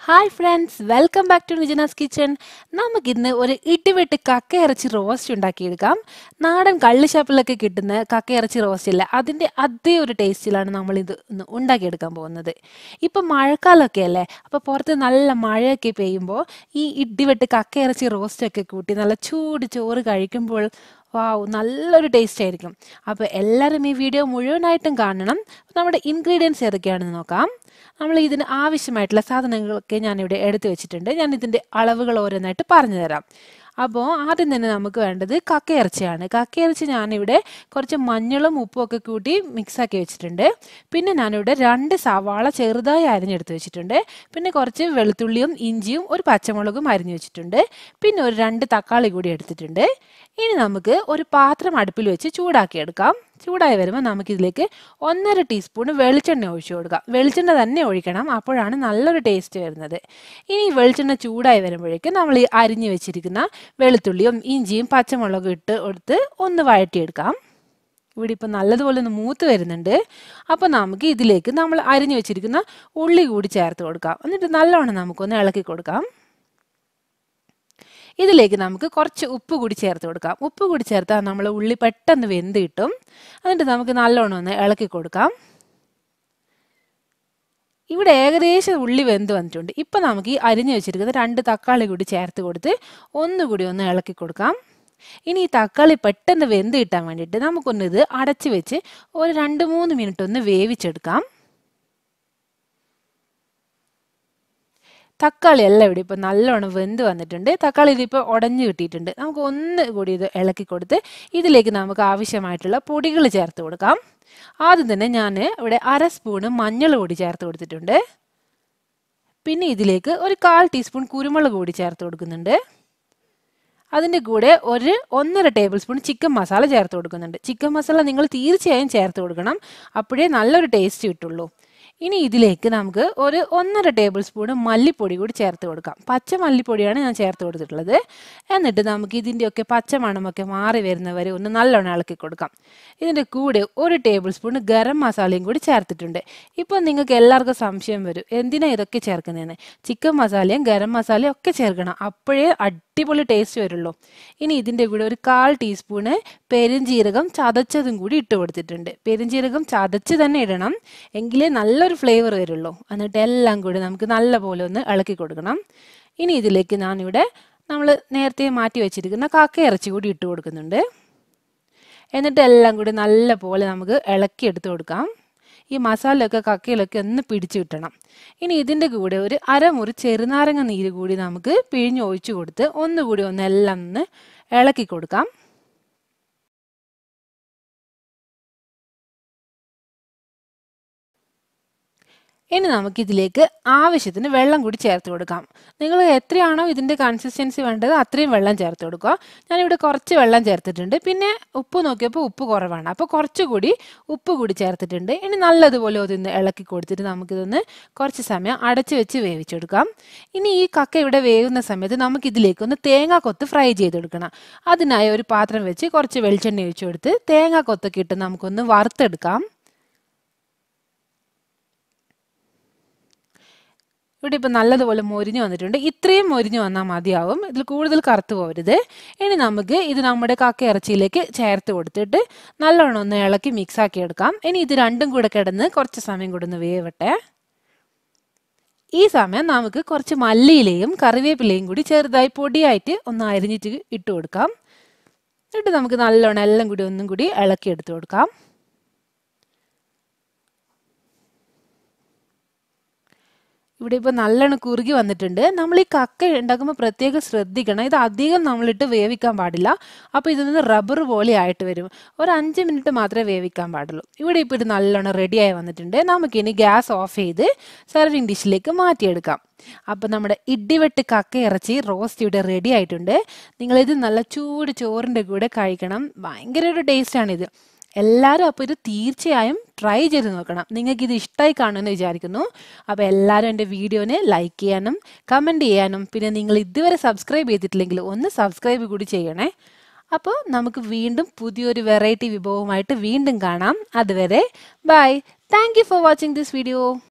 hi friends welcome back to Nijana's kitchen നമുക്കിന്ന് ഒരു ഇടിവെട്ട് കക്കയിറച്ചി roast ഉണ്ടാക്കിയെടുക്കാം നാടൻ കള്ളിഷാപ്പിലൊക്കെ കിട്ടുന്ന കക്കയിറച്ചി റോസ്റ്റ് ഇല്ല അതിൻ്റെ അതേ ഒരു ടേസ്റ്റിലാണ് നമ്മൾ ഇത് ഇന്ന് ഉണ്ടാക്കിയെടുക്കാൻ പോകുന്നത് ഇപ്പം മഴക്കാലമൊക്കെ അല്ലേ അപ്പോൾ പുറത്ത് നല്ല മഴയൊക്കെ പെയ്യുമ്പോൾ ഈ ഇടിവെട്ട് കക്കയിറച്ചി റോസ്റ്റൊക്കെ കൂട്ടി നല്ല ചൂട് ചോറ് കഴിക്കുമ്പോൾ വാവ് നല്ലൊരു ടേസ്റ്റ് ആയിരിക്കും അപ്പോൾ എല്ലാവരും ഈ വീഡിയോ മുഴുവനായിട്ടും കാണണം നമ്മുടെ ഇൻഗ്രീഡിയൻസ് ഏതൊക്കെയാണെന്ന് നോക്കാം നമ്മൾ ഇതിന് ആവശ്യമായിട്ടുള്ള സാധനങ്ങളൊക്കെ ഞാനിവിടെ എടുത്തു വെച്ചിട്ടുണ്ട് ഞാൻ ഇതിൻ്റെ അളവുകൾ ഓരോന്നായിട്ട് പറഞ്ഞു തരാം അപ്പോൾ ആദ്യം തന്നെ നമുക്ക് വേണ്ടത് കക്കയിറച്ചിയാണ് കക്കയിറച്ചി ഞാനിവിടെ കുറച്ച് മഞ്ഞളും ഉപ്പും ഒക്കെ കൂട്ടി മിക്സാക്കി വെച്ചിട്ടുണ്ട് പിന്നെ ഞാനിവിടെ രണ്ട് സവാള ചെറുതായി അരിഞ്ഞെടുത്ത് വെച്ചിട്ടുണ്ട് പിന്നെ കുറച്ച് വെളുത്തുള്ളിയും ഇഞ്ചിയും ഒരു പച്ചമുളകും അരിഞ്ഞു വെച്ചിട്ടുണ്ട് പിന്നെ ഒരു രണ്ട് തക്കാളി കൂടി എടുത്തിട്ടുണ്ട് ഇനി നമുക്ക് ഒരു പാത്രം അടുപ്പിൽ വെച്ച് ചൂടാക്കിയെടുക്കാം ചൂടായി വരുമ്പോൾ നമുക്കിതിലേക്ക് ഒന്നര ടീസ്പൂൺ വെളിച്ചെണ്ണ ഒഴിച്ചു കൊടുക്കാം വെളിച്ചെണ്ണ തന്നെ ഒഴിക്കണം അപ്പോഴാണ് നല്ലൊരു ടേസ്റ്റ് വരുന്നത് ഇനി ഈ വെളിച്ചെണ്ണ ചൂടായി വരുമ്പോഴേക്കും നമ്മൾ ഈ അരിഞ്ഞു വെച്ചിരിക്കുന്ന വെളുത്തുള്ളിയും ഇഞ്ചിയും പച്ചമുളകും ഇട്ട് കൊടുത്ത് ഒന്ന് വഴറ്റിയെടുക്കാം ഇവിടെ ഇപ്പം നല്ലതുപോലെ ഒന്ന് മൂത്ത് വരുന്നുണ്ട് അപ്പോൾ നമുക്ക് ഇതിലേക്ക് നമ്മൾ അരിഞ്ഞു വെച്ചിരിക്കുന്ന ഉള്ളി കൂടി ചേർത്ത് കൊടുക്കാം എന്നിട്ട് നല്ലോണം നമുക്കൊന്ന് ഇളക്കി കൊടുക്കാം ഇതിലേക്ക് നമുക്ക് കുറച്ച് ഉപ്പ് കൂടി ചേർത്ത് കൊടുക്കാം ഉപ്പ് കൂടി ചേർത്താൽ നമ്മൾ ഉള്ളി പെട്ടെന്ന് വെന്ത് കിട്ടും എന്നിട്ട് നമുക്ക് നല്ലോണം ഒന്ന് ഇളക്കി കൊടുക്കാം ഇവിടെ ഏകദേശം ഉള്ളി വെന്ത് വന്നിട്ടുണ്ട് ഇപ്പം നമുക്ക് ഈ അരിഞ്ഞു വെച്ചിരിക്കുന്ന രണ്ട് തക്കാളി കൂടി ചേർത്ത് കൊടുത്ത് ഒന്നുകൂടി ഒന്ന് ഇളക്കി കൊടുക്കാം ഇനി ഈ തക്കാളി പെട്ടെന്ന് വെന്ത് കിട്ടാൻ വേണ്ടിയിട്ട് നമുക്കൊന്ന് ഇത് അടച്ച് വെച്ച് ഒരു രണ്ട് മൂന്ന് മിനിറ്റ് ഒന്ന് വേവിച്ചെടുക്കാം തക്കാളി എല്ലാം ഇവിടെ ഇപ്പോൾ നല്ലോണം വെന്ത് വന്നിട്ടുണ്ട് തക്കാളി ഇതിപ്പോൾ ഉടഞ്ഞു കിട്ടിയിട്ടുണ്ട് നമുക്ക് ഒന്ന് കൂടി ഇത് ഇളക്കി കൊടുത്ത് ഇതിലേക്ക് നമുക്ക് ആവശ്യമായിട്ടുള്ള പൊടികൾ ചേർത്ത് കൊടുക്കാം ആദ്യം തന്നെ ഞാൻ ഇവിടെ അര സ്പൂണ് മഞ്ഞൾ പൊടി ചേർത്ത് കൊടുത്തിട്ടുണ്ട് പിന്നെ ഇതിലേക്ക് ഒരു കാൽ ടീസ്പൂൺ കുരുമുളക് പൊടി ചേർത്ത് കൊടുക്കുന്നുണ്ട് അതിൻ്റെ കൂടെ ഒരു ഒന്നര ടേബിൾ സ്പൂൺ ചിക്കൻ മസാല ചേർത്ത് കൊടുക്കുന്നുണ്ട് ചിക്കൻ മസാല നിങ്ങൾ തീർച്ചയായും ചേർത്ത് കൊടുക്കണം അപ്പോഴേ നല്ലൊരു ടേസ്റ്റ് കിട്ടുള്ളൂ ഇനി ഇതിലേക്ക് നമുക്ക് ഒരു ഒന്നര ടേബിൾ സ്പൂൺ മല്ലിപ്പൊടി കൂടി ചേർത്ത് കൊടുക്കാം പച്ച മല്ലിപ്പൊടിയാണ് ഞാൻ ചേർത്ത് കൊടുത്തിട്ടുള്ളത് എന്നിട്ട് നമുക്ക് ഇതിൻ്റെയൊക്കെ പച്ച മണമൊക്കെ മാറി വരുന്നവരെ ഒന്ന് നല്ലോണം ഇളക്കി കൊടുക്കാം ഇതിൻ്റെ കൂടെ ഒരു ടേബിൾ സ്പൂൺ ഗരം മസാലയും കൂടി ചേർത്തിട്ടുണ്ട് ഇപ്പോൾ നിങ്ങൾക്ക് എല്ലാവർക്കും സംശയം വരും എന്തിനാ ഇതൊക്കെ ചേർക്കുന്നതെന്ന് ചിക്കൻ മസാലയും ഗരം മസാലയും ഒക്കെ ചേർക്കണം അപ്പോഴേ അടിപൊളി ടേസ്റ്റ് വരുള്ളൂ ഇനി ഇതിൻ്റെ കൂടെ ഒരു കാൽ ടീസ്പൂണ് പെരുംജീരകം ചതച്ചതും കൂടി ഇട്ട് കൊടുത്തിട്ടുണ്ട് പെരുംജീരകം ചതച്ച് തന്നെ ഇടണം എങ്കിലേ നല്ലൊരു ഫ്ലേവർ വരുള്ളൂ എന്നിട്ട് എല്ലാം കൂടി നമുക്ക് നല്ല പോലെ ഒന്ന് ഇളക്കി കൊടുക്കണം ഇനി ഇതിലേക്ക് ഞാനിവിടെ നമ്മൾ നേരത്തെ മാറ്റി വെച്ചിരിക്കുന്ന കാക്ക ഇറച്ചി കൂടി ഇട്ട് കൊടുക്കുന്നുണ്ട് എന്നിട്ട് എല്ലാം കൂടി നല്ല പോലെ നമുക്ക് ഇളക്കി എടുത്ത് കൊടുക്കാം ഈ മസാലയൊക്കെ കക്കയിലൊക്കെ ഒന്ന് പിടിച്ചു കിട്ടണം ഇനി ഇതിൻ്റെ കൂടെ ഒരു അരമുറി ചെറുനാരങ്ങ നീര് കൂടി നമുക്ക് പിഴിഞ്ഞ് ഒഴിച്ചു കൊടുത്ത് ഒന്നുകൂടി ഒന്ന് എല്ലാം ഒന്ന് ഇളക്കി കൊടുക്കാം ഇനി നമുക്കിതിലേക്ക് ആവശ്യത്തിന് വെള്ളം കൂടി ചേർത്ത് കൊടുക്കാം നിങ്ങൾ എത്രയാണോ ഇതിൻ്റെ കൺസിസ്റ്റൻസി വേണ്ടത് അത്രയും വെള്ളം ചേർത്ത് കൊടുക്കുക ഞാനിവിടെ കുറച്ച് വെള്ളം ചേർത്തിട്ടുണ്ട് പിന്നെ ഉപ്പ് നോക്കിയപ്പോൾ ഉപ്പ് കുറവാണ് അപ്പോൾ കുറച്ചുകൂടി ഉപ്പ് കൂടി ചേർത്തിട്ടുണ്ട് ഇനി നല്ലതുപോലെ ഒന്ന് ഇളക്കി കൊടുത്തിട്ട് നമുക്കിതൊന്ന് കുറച്ച് സമയം അടച്ച് വെച്ച് വേവിച്ചെടുക്കാം ഇനി ഈ കക്ക ഇവിടെ വേവുന്ന സമയത്ത് നമുക്കിതിലേക്കൊന്ന് തേങ്ങാ കൊത്ത് ഫ്രൈ ചെയ്തെടുക്കണം അതിനായി ഒരു പാത്രം വെച്ച് കുറച്ച് വെളിച്ചെണ്ണ ഒഴിച്ചു കൊടുത്ത് തേങ്ങാ കൊത്തൊക്കെ ഇട്ട് നമുക്കൊന്ന് വറുത്തെടുക്കാം ഇവിടെ ഇപ്പോൾ നല്ലതുപോലെ മൊരിഞ്ഞു വന്നിട്ടുണ്ട് ഇത്രയും മൊരിഞ്ഞു വന്നാൽ മതിയാവും ഇതിൽ കൂടുതൽ കറുത്ത് പോകരുത് ഇനി നമുക്ക് ഇത് നമ്മുടെ കക്ക ഇറച്ചിയിലേക്ക് ചേർത്ത് കൊടുത്തിട്ട് നല്ലോണം ഒന്ന് ഇളക്കി മിക്സ് ആക്കി എടുക്കാം ഇനി ഇത് രണ്ടും കൂടെ കിടന്ന് കുറച്ച് സമയം കൂടെ ഒന്ന് വേവട്ടെ ഈ സമയം നമുക്ക് കുറച്ച് മല്ലിയിലയും കറിവേപ്പിലയും കൂടി ചെറുതായി പൊടിയായിട്ട് ഒന്ന് അരിഞ്ഞിട്ട് ഇട്ട് കൊടുക്കാം എന്നിട്ട് നമുക്ക് നല്ലോണം എല്ലാം കൂടി ഒന്നും കൂടി ഇളക്കി എടുത്ത് കൊടുക്കാം ഇവിടെ ഇപ്പോൾ നല്ലോണം കുറുകി വന്നിട്ടുണ്ട് നമ്മൾ ഈ കക്ക ഉണ്ടാക്കുമ്പോൾ പ്രത്യേകം ശ്രദ്ധിക്കണം ഇത് അധികം നമ്മളിട്ട് വേവിക്കാൻ പാടില്ല അപ്പോൾ ഇതിൽ നിന്ന് റബ്ബർ പോലെ ആയിട്ട് വരും ഒരു അഞ്ച് മിനിറ്റ് മാത്രമേ വേവിക്കാൻ പാടുള്ളൂ ഇവിടെ ഇപ്പോൾ ഇത് നല്ലോണം റെഡിയായി വന്നിട്ടുണ്ട് നമുക്കിനി ഗ്യാസ് ഓഫ് ചെയ്ത് സെർവിങ് ഡിഷിലേക്ക് മാറ്റിയെടുക്കാം അപ്പോൾ നമ്മുടെ ഇടിവെട്ട് കക്ക ഇറച്ചി റോസ്റ്റ് ഇവിടെ റെഡി ആയിട്ടുണ്ട് നിങ്ങളിത് നല്ല ചൂട് ചോറിൻ്റെ കൂടെ കഴിക്കണം ഭയങ്കര ഒരു ടേസ്റ്റാണിത് എല്ലാവരും അപ്പോൾ ഇത് തീർച്ചയായും ട്രൈ ചെയ്ത് നോക്കണം നിങ്ങൾക്ക് ഇത് ഇഷ്ടമായി കാണുമെന്ന് വിചാരിക്കുന്നു അപ്പോൾ എല്ലാവരും എൻ്റെ വീഡിയോനെ ലൈക്ക് ചെയ്യാനും കമൻറ്റ് ചെയ്യാനും പിന്നെ നിങ്ങൾ ഇതുവരെ സബ്സ്ക്രൈബ് ചെയ്തിട്ടില്ലെങ്കിൽ ഒന്ന് സബ്സ്ക്രൈബ് കൂടി ചെയ്യണേ അപ്പോൾ നമുക്ക് വീണ്ടും പുതിയൊരു വെറൈറ്റി വിഭവമായിട്ട് വീണ്ടും കാണാം അതുവരെ bye thank you for watching this video